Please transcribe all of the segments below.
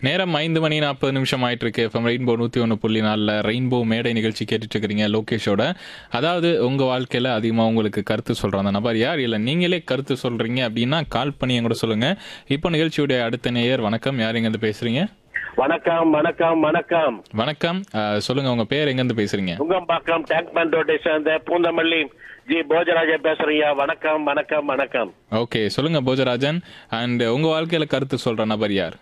நேரம் ஐந்து மணி நாற்பது நிமிஷம் ஆயிட்டு இருக்கு எஃப்எம் ரெயின்போ நூற்றி ஒன்று புள்ளி நாலில் ரெயின்போ மேடை நிகழ்ச்சி கேட்டுட்டு இருக்கிறீங்க லோகேஷோட அதாவது உங்கள் வாழ்க்கையில் அதிகமாக உங்களுக்கு கருத்து சொல்கிற அந்த நபர் யார் இல்லை நீங்களே கருத்து சொல்கிறீங்க அப்படின்னா கால் பண்ணி என் கூட சொல்லுங்கள் இப்போ நிகழ்ச்சியுடைய அடுத்த நேயர் வணக்கம் யார் எங்கேருந்து பேசுகிறீங்க வணக்கம் வணக்கம் வணக்கம் வணக்கம் அஹ், சொல்லுங்க உங்க பேர் எங்கேருந்து பேசுறீங்க நுங்கம்பாக்கம் டேங்க் பண்ட் ரோட்டை சேர்ந்த பூந்தமல்லி ஜி போஜராஜா பேசுறீங்க வணக்கம் வணக்கம் வணக்கம் ஓகே சொல்லுங்க போஜராஜன் அண்ட் உங்க வாழ்க்கையில கருத்து சொல்ற நபர் யார்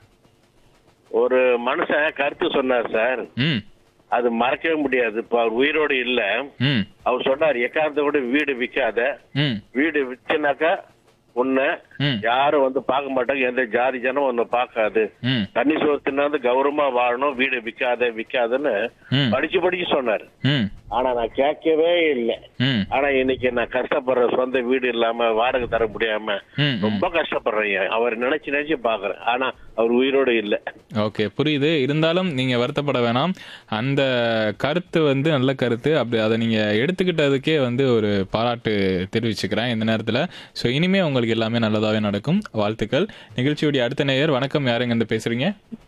ஒரு மனுஷன் கருத்து சொன்னார் சார் ம் அது மறக்கவே முடியாது இப்ப அவர் உயிரோடு இல்ல ம் அவர் சொன்னார் எக்காரத்தை விட வீடு விற்காத ம் வீடு விற்றுனாக்கா உன்னை ம் யாரும் வந்து பார்க்க மாட்டாங்க எந்த ஜாதி ஜனம் உன்னை பார்க்காது ம் தண்ணி சோத்துனா வந்து கௌரவமா வாழணும் வீடு விற்காத விற்காதுன்னு ம் படிச்சு படிச்சு சொன்னார் ம் ஆனா நான் கேட்கவே இல்லை ம் ஆனா இன்னைக்கு நான் கஷ்டப்படுறேன் சொந்த வீடு இல்லாம வாடகை தர முடியாம ம் ரொம்ப கஷ்டப்படுறேன் அவர் நினைச்சு நினைச்சு பாக்குறேன் ஆனா அவர் உயிரோடு இல்ல ஓகே புரியுது இருந்தாலும் நீங்க வருத்தப்பட வேணாம் அந்த கருத்து வந்து நல்ல கருத்து அப்படி அதை நீங்க எடுத்துக்கிட்டதுக்கே வந்து ஒரு பாராட்டு தெரிவிச்சுக்கிறேன் இந்த நேரத்துல ஸோ இனிமே உங்களுக்கு எல்லாமே நல்லதாவே நடக்கும் வாழ்த்துக்கள் நிகழ்ச்சியுடைய அடுத்த நேயர் வணக்கம் யார் எங்கேருந்து பேசுறீங்க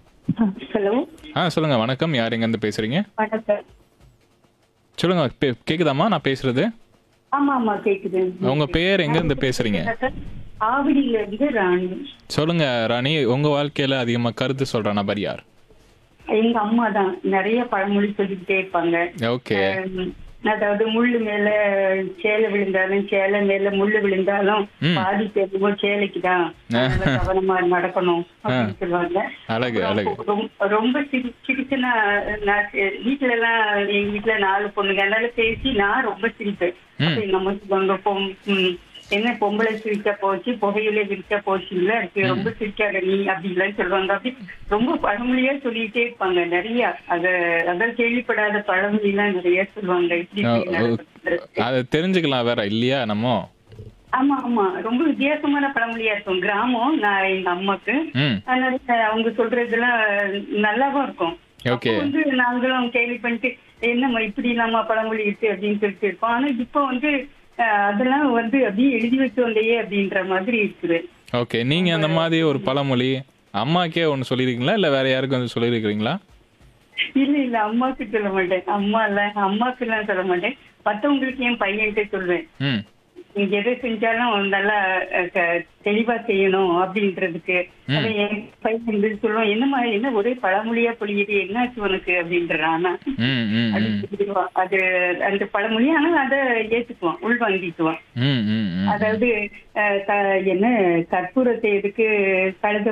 ஹலோ ஆ சொல்லுங்க வணக்கம் யார் எங்கேருந்து பேசுறீங்க வணக்கம் சொல்லுங்க பே- கேக்குதாம்மா நான் பேசுறது ஆமா ஆமா கேக்குது உங்க பேர் எங்க இருந்து பேசுறீங்க ஆவடியில இருந்து ராணி சொல்லுங்க ராணி உங்க வாழ்க்கையில அதிகமா கருத்து சொல்ற நபர் யார் எங்க அம்மா தான் நிறைய பழமொழி சொல்லிக்கிட்டே இருப்பாங்க ஓகே ஹம், அதாவது முள்ளு மேல சேலை விழுந்தாலும் சேலை மேல முள்ளு விழுந்தாலும் ம். பாதி தெரியும் சேலைக்கு தான் அதனால கவனமா நடக்கணும் அப்படின்னு சொல்லுவாங்க அழகு அழகு ரொம்ப- ரொம்ப சிரி சிரிச்சுன்னா நான் சி- வீட்ல எல்லாம் எங்க வீட்டுல நாலு பொண்ணுங்க அதனால பேசி நான் ரொம்ப சிரிப்பேன் அப்ப எங்க அம்மா சொல்லுவாங்க பொம் ம், என்ன பொம்பளை சிரிச்சா போச்சு புகையில விரிச்சா போச்சு இல்ல அதுக்கு ரொம்ப சிரிக்காத நீ அப்படின்லாம் சொல்லுவாங்க அப்படி ரொம்ப பழமொழியா சொல்லிட்டே இருப்பாங்க நிறைய அத அதான் கேள்விப்படாத பழமொழி எல்லாம் நிறைய சொல்லுவாங்க இப்படி இப்படி நடக்கிறது. அதை தெரிஞ்சுக்கலாம் வேற இல்லையா நம்ம ஆமா ஆமா ரொம்ப வித்தியாசமான பழமொழியா இருக்கும் கிராமம் நான் எங்க அம்மாக்கு ம் அதனால அவங்க சொல்றதெல்லாம் நல்லாவும் இருக்கும் ஓகே அப்போ வந்து நாங்களும் கேள்வி பண்ணிட்டு என்னம்மா இப்படி இல்லாம பழமொழி இருக்கு அப்படின்னு சொல்லிட்டு இருப்போம் ஆனா இப்போ வந்து அஹ், அதெல்லாம் வந்து அப்படியே எழுதி வச்சு வந்தையே அப்படின்ற மாதிரி இருக்குது ஓகே நீங்க அந்த மாதிரி ஒரு பழமொழி அம்மாக்கே ஒன்று சொல்லியிருக்கீங்களா இல்லை வேற யாருக்கும் வந்து சொல்லியிருக்கிறீங்களா இல்ல இல்ல அம்மாக்கு சொல்ல மாட்டேன் அம்மா இல்ல அம்மாக்கு எல்லாம் சொல்ல மாட்டேன் மத்தவங்களுக்கு என் பையன்கிட்ட சொல்லுவேன் ம் நீங்க எதை செஞ்சாலும் நல்லா அஹ், க- தெளிவா செய்யணும் அப்படின்றதுக்கு அது என் பையன் வந்து சொல்லுவான் என்னம்மா என்ன ஒரே பழமொழியா பொழியுது என்னாச்சு உனக்கு அப்படின்றான் ஆனா ம் ம் அது ம் சொல்லிடுவான். அது அந்த பழமொழி ஆனா அதை ஏத்துக்குவான் உள்வாங்கிக்குவான் ம் ம் ம் அதாவது அஹ், க- என்ன கற்பூரத்தை எதுக்கு கழுத